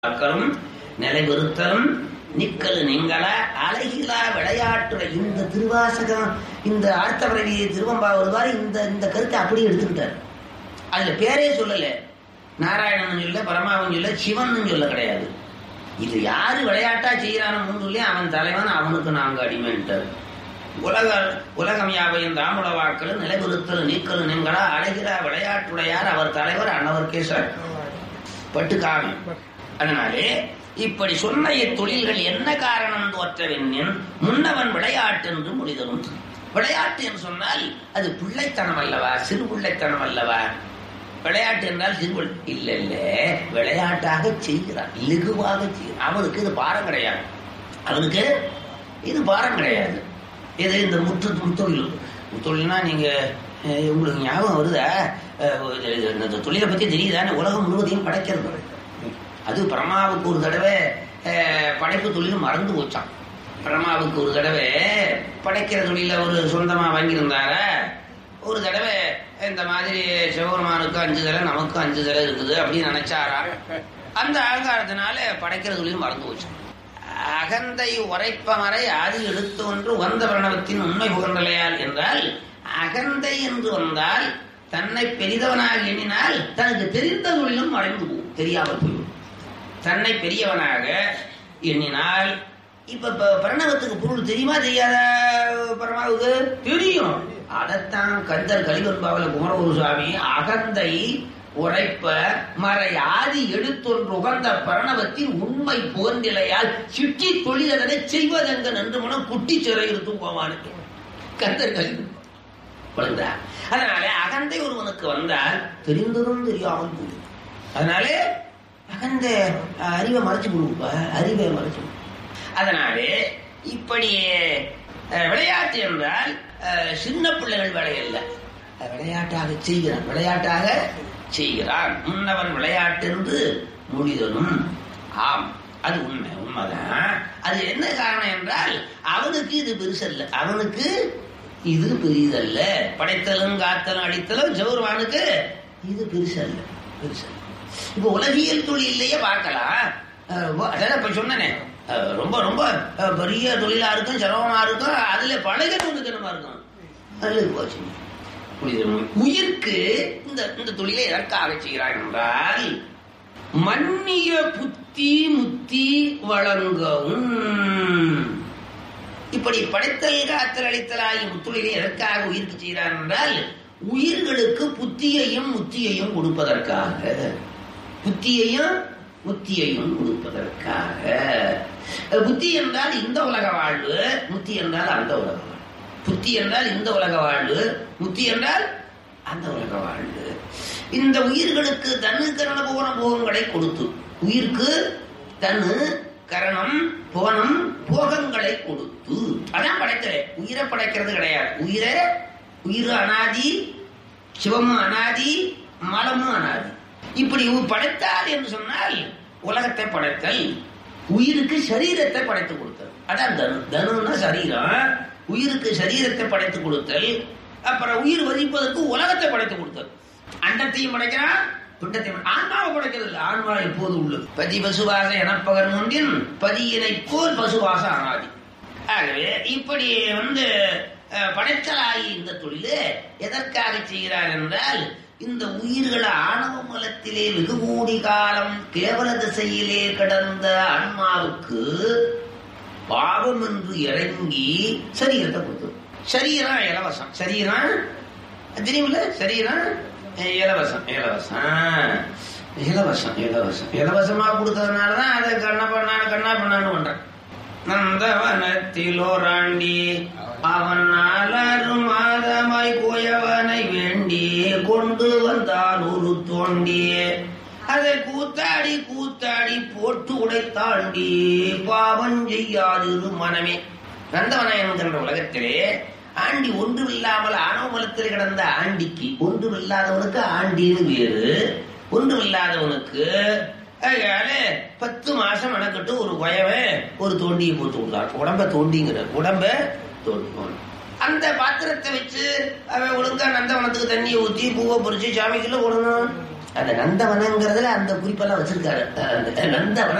அக்கரும் நிலைபெறுத்தலும் nickel நீங்கள அழகிலா விளையாட்டுற இந்த திருவாசகம் இந்த ஆர்த்தவரவி திருவம்பா வருவார் இந்த இந்த கருத்தை அப்படியே எடுத்துக்கிட்டார் அதுல பேரே சொல்லல நாராயணன் சொல்ல பரமாவன் சொல்ல சிவன் சொல்ல கிடையாது இது யாரு விளையாட்டா செய்யறானோ மூன்றுலயும் அவன் தலைவன் அவனுக்கு நாங்க அடிமைன்ட்டார் உலக உலகம் யாவையும் தாமுட வாக்கள் நிலைபெறுத்தல் நீக்கல் நீங்களா அழகிலா விளையாட்டுடையார் அவர் தலைவர் அன்னவர் சார் பட்டுக்காமி அதனாலே இப்படி சொன்ன இத்தொழில்கள் என்ன காரணம் தோற்றவென்னின் முன்னவன் விளையாட்டு என்று முடிதலும் விளையாட்டு என்று சொன்னால் அது பிள்ளைத்தனம் அல்லவா சிறு பிள்ளைத்தனம் அல்லவா விளையாட்டு என்றால் சிறு இல்ல இல்ல விளையாட்டாக செய்கிறான் லகுவாக செய்கிறான் அவனுக்கு இது பாரம் கிடையாது அவனுக்கு இது பாரம் கிடையாது இது இந்த முற்று முத்தொழில் முத்தொழில்னா நீங்க அஹ், உங்களுக்கு ஞாபகம் வருதா அஹ், இந்த தொழிலை பத்தி தெரியுதானே உலகம் முழுவதையும் படைக்கிறது அது பிரம்மாவுக்கு ஒரு தடவை அஹ், படைப்பு தொழில் மறந்து போச்சான் பிரம்மாவுக்கு ஒரு தடவை படைக்கிற தொழில ஒரு சொந்தமா வாங்கியிருந்தார ஒரு தடவை இந்த மாதிரி சிவபெருமானுக்கு அஞ்சு தலை நமக்கு அஞ்சு தலை இருக்குது அப்படின்னு நினைச்சாரா அந்த அகங்காரத்தினால படைக்கிற தொழில் மறந்து போச்சான் அகந்தை உரைப்பமறை ஆதி எடுத்து ஒன்று வந்த பிரணவத்தின் உண்மை புகழ்ந்தலையால் என்றால் அகந்தை என்று வந்தால் தன்னை பெரிதவனாக எண்ணினால் தனக்கு தெரிந்த தொழிலும் மறைந்து போகும் தெரியாமல் போய்விடும் தன்னை பெரியவனாக எண்ணினால் இப்ப ப- பிரணவத்துக்கு பொருள் தெரியுமா தெரியாதா பரமாவுக்கு தெரியும் அதைத்தான் கந்தர் கலிவன்பாவில குமரகுரு சுவாமி அகந்தை உரைப்ப மறை ஆதி எடுத்தொன்று உகந்த பிரணவத்தின் உண்மை புகழ்நிலையால் சிட்டி தொழிலதனை செய்வதெங்க நன்று மனம் குட்டி சிறை இருக்கும் போவானுக்கு கந்தர் கலிவன் புரிந்தா அதனால அகந்தை ஒருவனுக்கு வந்தால் தெரிந்ததும் தெரியாமல் போகும் அதனாலே அகந்த அஹ், அறிவை மறைச்சு கொடுப்ப அறிவை மறைச்சு விடும். அதனாலே இப்படி அஹ், விளையாட்டு என்றால் அஹ், சின்ன பிள்ளைகள் விளையல்ல அஹ், விளையாட்டாக செய்கிறான் விளையாட்டாக செய்கிறான் முன்னவன் விளையாட்டு என்று முடிதலும் ஆம் அது உண்மை உண்மைதான் அது என்ன காரணம் என்றால் அவனுக்கு இது பெருசல்ல அவனுக்கு இது பெரிதல்ல படைத்தலும் காத்தலும் அடித்தலும் ஜவுர்வானுக்கு இது பெருசல்ல பெருசல்ல இப்ப உலகியல் தொழிலையே பார்க்கலாம் அஹ் வ- அதான் இப்ப சொன்னனே அஹ் ரொம்ப ரொம்ப அஹ், பெரிய தொழிலா இருக்கும் சிரமமா இருக்கும் அதுல பழகிறவனுக்கு என்னமா இருக்கும் அதுல போச்சு புரியுது? உயிர்க்கு இந்த இந்த தொழிலை எதற்காக செய்கிறான் என்றால் மன்னிய புத்தி முத்தி வழங்கவும் இப்படி படைத்தல் காத்தல் அளித்தல் ஆகிய முத்துளிலே எதற்காக உயிருக்கு செய்கிறான் என்றால் உயிர்களுக்கு புத்தியையும் முத்தியையும் கொடுப்பதற்காக புத்தியையும் முத்தியையும் கொடுப்பதற்காக அஹ் புத்தி என்றால் இந்த உலக வாழ்வு முத்தி என்றால் அந்த உலக வாழ்வு புத்தி என்றால் இந்த உலக வாழ்வு முத்தி என்றால் அந்த உலக வாழ்வு இந்த உயிர்களுக்கு தனு கரண புவன போகங்களை கொடுத்து உயிருக்கு தனு கரணம் புவனம் போகங்களை கொடுத்து அதான் படைத்தல உயிரை படைக்கிறது கிடையாது உயிரை உயிர் அனாதி சிவமும் அனாதி மலமும் அனாதி இப்படி உ- படைத்தார் என்று சொன்னால் உலகத்தை படைத்தல் உயிருக்கு சரீரத்தை படைத்து கொடுத்தல் அதான் தனு தனுன்னா சரீரம் உயிருக்கு சரீரத்தை படைத்து கொடுத்தல் அப்புறம் உயிர் வதிப்பதற்கு உலகத்தை படைத்து கொடுத்தல் அண்டத்தையும் படைக்கிறான் பிண்டத்தையும் படை- ஆன்மாவை படைக்கிறது இல்லை ஆன்மா எப்போது உள்ளது பதி பசுவாச எனப்பகர் முன்பின் பதியினை போல் பசுவாச அனாதி ஆகவே இப்படி வந்து அஹ், படைத்தலாகி இந்த தொழில் எதற்காக செய்கிறார் என்றால் இந்த உயிர்கள் ஆணவ மலத்திலே வெகு கோடி காலம் கேவல திசையிலே கிடந்த ஆன்மாவுக்கு பாவம் என்று இறங்கி சரீரத்தை கொடுத்தது சரீரம் இலவசம் சரீரம் தெரியுமில்ல சரீரம் அஹ், இலவசம் இலவசம் இலவசம் இலவசம் இலவசமா கொடுத்ததுனாலதான் அதை கண்ணா பண்ணா கண்ணா பண்ணான்னு பண்றேன் நந்தவனத்திலோராண்டி அவன் நாலாறு மாதமாய் கோயவனை வேண்டி கொண்டு வந்தான் ஒரு தோண்டி அதை கூத்தாடி கூத்தாடி போட்டு உடைத்தாண்டி பாவம் செய்யாதிரு மனமே நந்தவனம் என்கின்ற உலகத்திலே ஆண்டி ஒன்றுமில்லாமல் ஆணவமலத்தில் கிடந்த ஆண்டிக்கு ஒன்றுமில்லாதவனுக்கு ஆண்டின்னு வேறு ஒன்றுமில்லாதவனுக்கு அதனால பத்து மாசம் மெனக்கட்டு ஒரு குயவன் ஒரு தோண்டியை போட்டு விடுறான் உடம்ப தோண்டிங்கிற உடம்ப தோண்டி போகணும். அந்த பாத்திரத்தை வச்சு அவன் ஒழுங்கா நந்தவனத்துக்கு தண்ணியை ஊத்தி பூவை பொறிச்சு சாமிக்குள்ள விடணும் அந்த நந்தவனங்கிறதுல அந்த குறிப்பெல்லாம் வச்சிருக்காரு அந்த நந்தவன